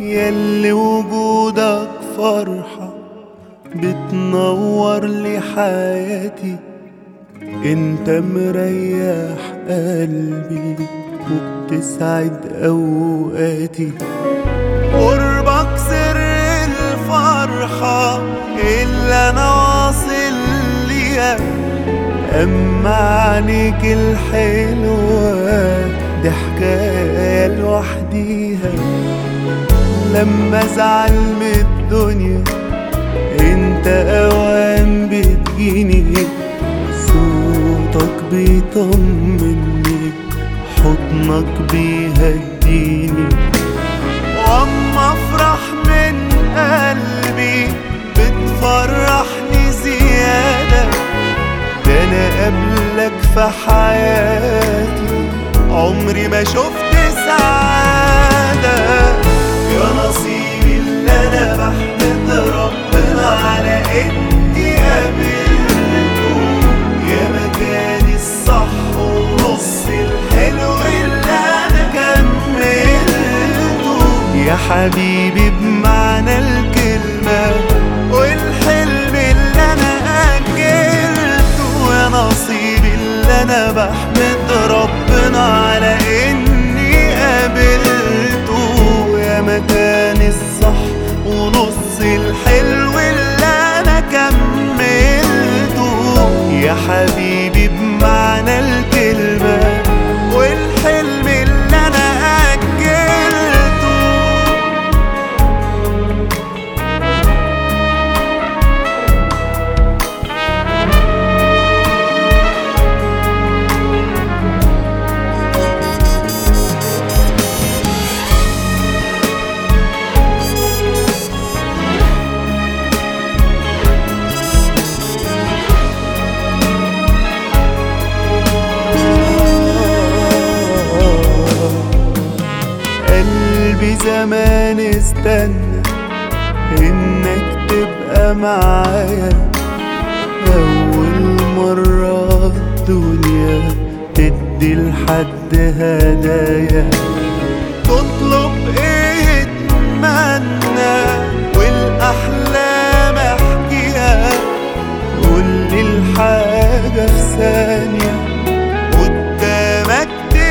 ياللي وجودك فرحة بتنور لي حياتي انت مريح قلبي وبتسعد اوقاتي قربك سر الفرحة اللي انا واصل ليها اما عينيك الحلوة دي حكاية لوحديها لما ازعل من الدنيا انت اوام بتجيني صوتك بيطمني حضنك بيهديني واما افرح من قلبي بتفرحني زيادة ده انا قبلك في حياتي عمري ما شفت سعادة يا نصيبي اللي انا بحمد ربنا على اني قابلته يا مكاني الصح ونص الحلو اللي انا كملته يا حبيبي بمعنى الكلمة والحلم اللي انا اجلته يا نصيبي اللي انا بحمد ربنا على اني قابلته يا مكاني الصح ونص الحلو اللي انا كملته يا حبيبي بمعنى الكلمة والحلم اللي انا اجلته قلبي زمان استنى انك تبقى معايا اول مرة الدنيا تدي لحد هدايا تطلب ايه اتمنى والاحلام احكيها قولي الحاجة في ثانية قدامك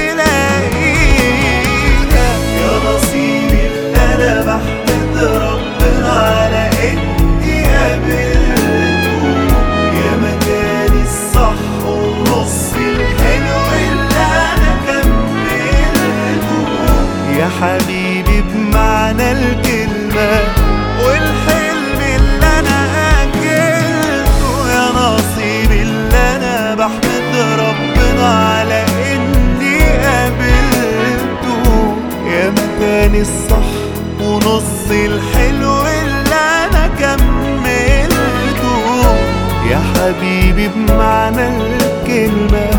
تلاقيها يا نصيبي اللي انا بحمد ربنا على اني قابلته يا مكاني الصح ونص الحلو اللي انا كملته يا حبيبي بمعنى الكلمة والحلم اللي انا اجلته يا نصيبي اللي انا بحمد ربنا على اني قابلته يا مكاني الصح ونص الحلو اللي انا كملته يا حبيبي بمعنى الكلمة